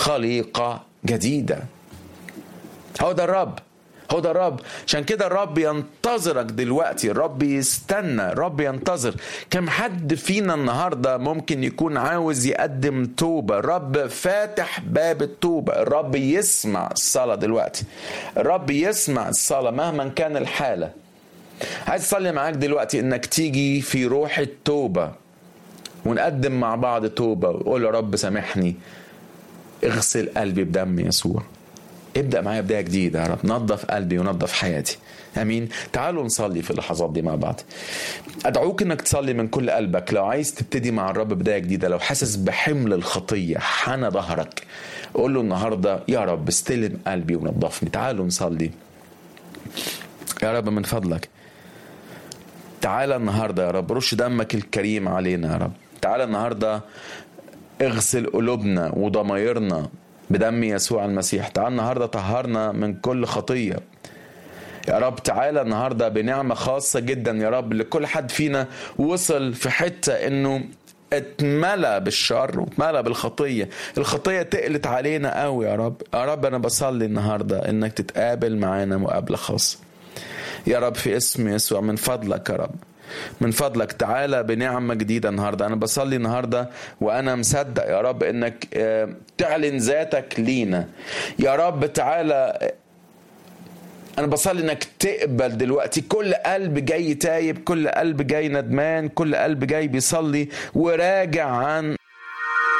خليقة جديدة هو ده الرب هو ده الرب عشان كده الرب ينتظرك دلوقتي الرب يستنى الرب ينتظر كم حد فينا النهاردة ممكن يكون عاوز يقدم توبة الرب فاتح باب التوبة الرب يسمع الصلاة دلوقتي الرب يسمع الصلاة مهما كان الحالة عايز اصلي معاك دلوقتي انك تيجي في روح التوبة ونقدم مع بعض توبة وقول يا رب سامحني اغسل قلبي بدم يسوع ابدا معايا بدايه جديده يا رب نظف قلبي ونظف حياتي امين تعالوا نصلي في اللحظات دي مع بعض ادعوك انك تصلي من كل قلبك لو عايز تبتدي مع الرب بدايه جديده لو حاسس بحمل الخطيه حنى ظهرك قول له النهارده يا رب استلم قلبي ونظفني تعالوا نصلي يا رب من فضلك تعالى النهارده يا رب رش دمك الكريم علينا يا رب تعالى النهارده اغسل قلوبنا وضمايرنا بدم يسوع المسيح تعال النهارده طهرنا من كل خطيه يا رب تعالى النهارده بنعمه خاصه جدا يا رب لكل حد فينا وصل في حته انه اتملى بالشر واتملى بالخطيه الخطيه تقلت علينا قوي يا رب يا رب انا بصلي النهارده انك تتقابل معانا مقابله خاصه يا رب في اسم يسوع من فضلك يا رب من فضلك تعالى بنعمة جديدة النهاردة أنا بصلي النهاردة وأنا مصدق يا رب إنك تعلن ذاتك لينا يا رب تعالى أنا بصلي إنك تقبل دلوقتي كل قلب جاي تايب كل قلب جاي ندمان كل قلب جاي بيصلي وراجع عن